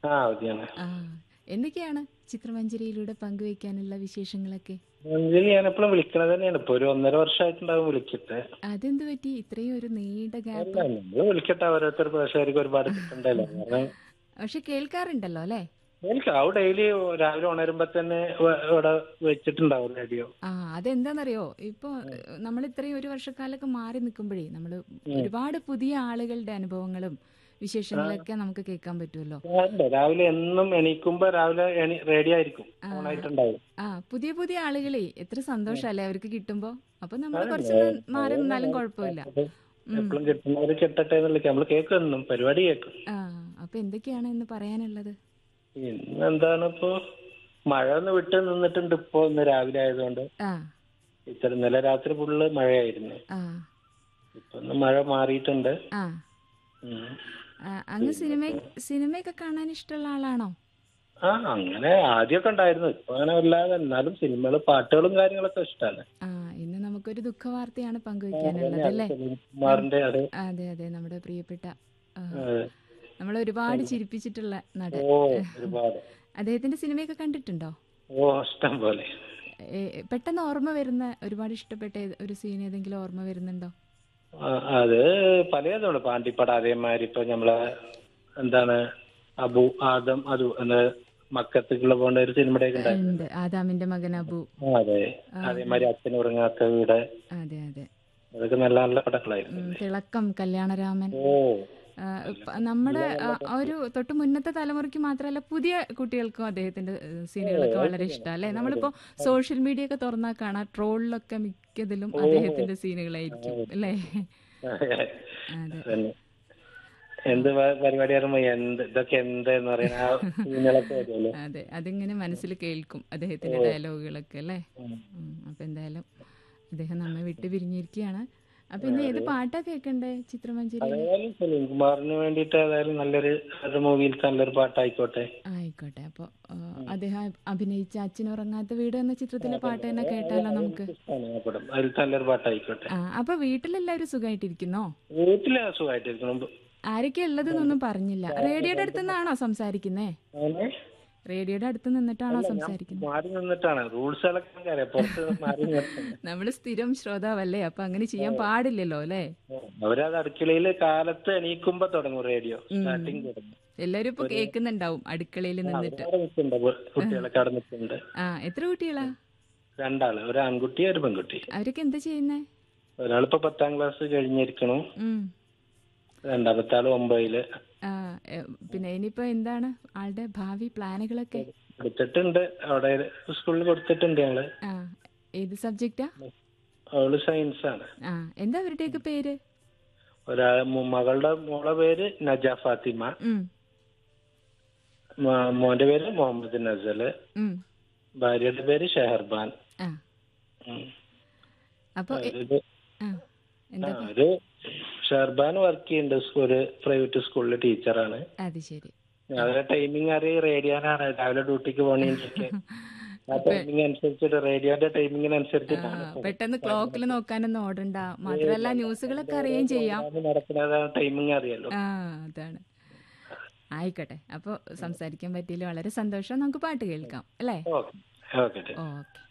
ആ അവധിയാണ് ആ എന്തൊക്കെയാണ് ചിത്രമഞ്ജരിയിലൂടെ പങ്കുവയ്ക്കാനുള്ള വിശേഷങ്ങളൊക്കെ ഇതിൽ ഞാൻ എപ്പോഴും വിളിക്കണത് തന്നെയാണ് ഇപ്പൊ ഒരു ഒന്നര വർഷമായിട്ടുണ്ടാവും വിളിച്ചിട്ട് അതെന്ത് പറ്റി ഇത്രയും ഒരു നീണ്ട ഗ്യാപ്പ് അല്ല നമ്മള് വിളിക്കട്ടെ ഓരോരുത്തർ പ്രേക്ഷകർക്ക് ഒരുപാട് കിട്ടണ്ടല്ലോ കാരണം പക്ഷെ കേൾക്കാറുണ്ടല്ലോ അല്ലേ കേൾക്കാം ഡെയിലി രാവിലെ ഉണരുമ്പോ തന്നെ വ- ഇവിടെ വെച്ചിട്ടുണ്ടാവും റേഡിയോ ആ അതെന്താന്നറിയോ ഇപ്പൊ നമ്മൾ ഇത്രയും ഒരു വർഷക്കാലൊക്കെ മാറി നിൽക്കുമ്പോഴേ നമ്മൾ ഒരുപാട് പുതിയ ആളുകളുടെ അനുഭവങ്ങളും വിശേഷങ്ങളൊക്കെ നമുക്ക് കേൾക്കാൻ പറ്റുമല്ലോ ഉണ്ട്. രാവിലെ എന്നും എണീക്കുമ്പോ രാവിലെ എണീ റേഡിയോ ആയിരിക്കും ഓണായിട്ടുണ്ടാവും ആ പുതിയ പുതിയ ആളുകളെ എത്ര സന്തോഷല്ലേ അവർക്ക് കിട്ടുമ്പോ അപ്പൊ നമ്മൾ കുറച്ച് മാറി നിന്നാലും കുഴപ്പമില്ല എപ്പോഴും കിട്ടുന്നവര് കിട്ടട്ടെ എന്നുള്ള നമ്മള് കേൾക്കും എന്നും പരിപാടി കേൾക്കും ആ അപ്പൊ എന്തൊക്കെയാണ് ഇന്ന് പറയാനുള്ളത് ഇന്ന് എന്താണ് ഇപ്പോ മഴ ഒന്ന് വിട്ട് നിന്നിട്ടുണ്ട് ഇപ്പൊ ഇന്ന് രാവിലെ ആയതുകൊണ്ട് ആ ഇത്ര ഇന്നലെ രാത്രി ഫുള്ള് മഴയായിരുന്നു ആ ഇപ്പൊ ഒന്ന് മഴ മാറിയിട്ടുണ്ട് ആ ഉം. ആ, അങ്ങ് സിനിമ സിനിമയൊക്കെ കാണാൻ ഇഷ്ടമുള്ള ആളാണോ ആ അങ്ങനെ ആദ്യമൊക്കെ ഉണ്ടായിരുന്നു ഇപ്പൊ അങ്ങനെ വല്ലാതെ എന്നാലും സിനിമകള് പാട്ടുകളും കാര്യങ്ങളൊക്കെ ഇഷ്ടമാണ് ആ ഇന്ന് നമുക്കൊരു ദുഃഖവാർത്തയാണ് പങ്കുവയ്ക്കാനുള്ളത് അല്ലേ കുമാറിന്റെ അത് അതെ അതെ നമ്മുടെ പ്രിയപ്പെട്ട ആ, ഏഹ്, നമ്മളെ ഒരുപാട് ചിരിപ്പിച്ചിട്ടുള്ള നടൻ ഓ ഒരുപാട് അദ്ദേഹത്തിന്റെ സിനിമയൊക്കെ കണ്ടിട്ടുണ്ടോ ഓ ഇഷ്ടം പോലെ ഏ, പെട്ടെന്ന് ഓർമ്മ വരുന്ന ഒരുപാട് ഇഷ്ടപ്പെട്ട ഏത്- ഒരു സീൻ ഏതെങ്കിലും ഓർമ്മ വരുന്നുണ്ടോ ആ, അത് പലതുണ്ട് പാണ്ടിപ്പട അതേമാതിരി ഇപ്പൊ നമ്മളെ എന്താണ് അബു ആദം അതു എന്താ മക്കത്തേക്കുള്ള പോകേണ്ട ഒരു സിനിമയുടെ ഒക്കെ ഉണ്ടായിരുന്നു ഉണ്ട് ആദാമിന്റെ മകൻ അബു ആ, അതെ അതേമാതിരി അച്ഛൻ ഉറങ്ങാത്ത വീട് അതെ അതെ അതൊക്കെ നല്ല നല്ല പടങ്ങളായിരുന്നു ഉം, തിളക്കം കല്യാണരാമൻ ഓ ആ, പ- നമ്മുടെ ആ, ആ ഒരു തൊട്ട് മുന്നത്തെ തലമുറയ്ക്ക് മാത്രമല്ല പുതിയ കുട്ടികൾക്കും അദ്ദേഹത്തിന്റെ ഏഹ്, സീനുകളൊക്കെ വളരെ ഇഷ്ടമാണ് അല്ലെ നമ്മളിപ്പോ സോഷ്യൽ മീഡിയ ഒക്കെ തുറന്നാൽ കാണാം ട്രോളിലൊക്കെ മിക്കതിലും അദ്ദേഹത്തിന്റെ സീനുകളായിരിക്കും അല്ലേ അതെ അതന്നെ. എന്ത് പ- പരിപാടി പറയുമ്പോ എന്ത് ഇതൊക്കെ എന്ത് എന്ന് പറയുന്ന ആ സീനുകളൊക്കെ വരുമല്ലോ അതെ അതിങ്ങനെ മനസ്സിൽ കേൾക്കും അദ്ദേഹത്തിന്റെ ഡയലോഗുകളൊക്കെ അല്ലേ ഉം, അപ്പൊ എന്തായാലും അദ്ദേഹം നമ്മെ വിട്ട് പിരിഞ്ഞിരിക്കുകയാണ് അപ്പൊ ഇന്ന് ഏത് പാട്ടാ കേൾക്കണ്ടേ ചിത്രമഞ്ജരി ഏതായാലും സലീം കുമാറിന് വേണ്ടിയിട്ട് ഏതായാലും നല്ലൊരു ഒരു മൂവിയിലത്തെ നല്ലൊരു പാട്ടായിക്കോട്ടെ ആയിക്കോട്ടെ അപ്പൊ ആ, അദ്ദേഹം അഭിനയിച്ച അച്ഛനുറങ്ങാത്ത വീട് എന്ന ചിത്രത്തിലെ പാട്ട് തന്നെ കേട്ടാലോ നമുക്ക് ഇഷ്ടമാണ് ആ പടം അതിൽ നല്ലൊരു പാട്ടായിക്കോട്ടെ ആ അപ്പൊ വീട്ടിലെല്ലാവരും സുഖമായിട്ടിരിക്കുന്നോ വീട്ടിലെ സുഖമായിട്ടിരിക്കണം ആരൊക്കെ ഉള്ളതെന്നൊന്നും പറഞ്ഞില്ല റേഡിയോയുടെ അടുത്ത് നിന്നാണോ സംസാരിക്കുന്നേ അങ്ങനെ റേഡിയോയുടെ അടുത്ത് നിന്നിട്ടാണോ സംസാരിക്കുന്നത് മാറി നിന്നിട്ടാണ് റൂൾസുകളൊക്കെ അറിയാം പുറത്ത് മാറി നിന്നിട്ടാണ് നമ്മൾ സ്ഥിരം ശ്രോതാവല്ലേ അപ്പൊ അങ്ങനെ ചെയ്യാൻ പാടില്ലല്ലോ അല്ലേ അവരത് അടുക്കളയിൽ കാലത്ത് എണീക്കുമ്പോ തുടങ്ങും റേഡിയോ സ്റ്റാർട്ടിങ് തുടങ്ങും എല്ലാരും ഇപ്പൊ കേൾക്കുന്നുണ്ടാവും അടുക്കളയിൽ നിന്നിട്ട് അവിടെ നിൽക്കുന്നുണ്ട് കുട്ടികളൊക്കെ അവിടെ നിൽക്കുന്നുണ്ട് ആ എത്ര കുട്ടികളാ രണ്ടാള് ഒരു ആൺകുട്ടി ഒരു പെൺകുട്ടി അവരൊക്കെ എന്താ ചെയ്യുന്നേ ഒരാളിപ്പോ പത്താം ക്ലാസ് കഴിഞ്ഞിരിക്കണു ഉം രണ്ടാമത്തെ ആള് ഒമ്പതില് ആ എ, പിന്നെ ഇനിയിപ്പോ എന്താണ് ആളുടെ ഭാവി പ്ലാനുകളൊക്കെ കൊടുത്തിട്ടുണ്ട് അവിടെ സ്കൂളിൽ കൊടുത്തിട്ടുണ്ട് ഞങ്ങള് ആ ഏത് സബ്ജക്റ്റാ അവള് സയൻസ് ആണ് ആ എന്താ അവരുടെയൊക്കെ പേര് ഒരാ മു- മകളുടെ മോളെ പേര് നജ ഫാത്തിമ ഉം മോ- മോന്റെ പേര് മുഹമ്മദ് നസല് ഉം ഭാര്യയുടെ പേര് ഷെഹർബാൻ ആ ഉം. അപ്പൊ എ- ഇത് ആ എന്താ ആ, ഒരു ഷെഹർബാൻ വർക്ക് ചെയ്യുന്നുണ്ട് സ്കൂ- ഒരു പ്രൈവറ്റ് സ്കൂളിലെ ടീച്ചറാണ് അത് ശരി അവരുടെ ടൈമിംഗ് അറിയ റേഡിയോനാണ് രാവിലെ ഡ്യൂട്ടിക്ക് പോകണമെങ്കിൽ ആ ടൈമിംഗ് അനുസരിച്ചിട്ട് റേഡിയോന്റെ ടൈമിങ്ങിനനുസരിച്ചിട്ടാണ് ആ, പെട്ടെന്ന് ക്ലോക്കിൽ നോക്കാനൊന്നും ഓടണ്ട മാത്രല്ല ന്യൂസുകളൊക്കെ അറിയുകയും ചെയ്യാം നടക്കുന്നത് ടൈമിംഗ് അറിയാലോ ആ അതാണ് ആയിക്കോട്ടെ അപ്പോൾ സംസാരിക്കാൻ പറ്റിയില്ല വളരെ സന്തോഷം നമുക്ക് പാട്ട് കേൾക്കാം അല്ലേ ഓക്കെ ഓക്കെ ഓക്കെ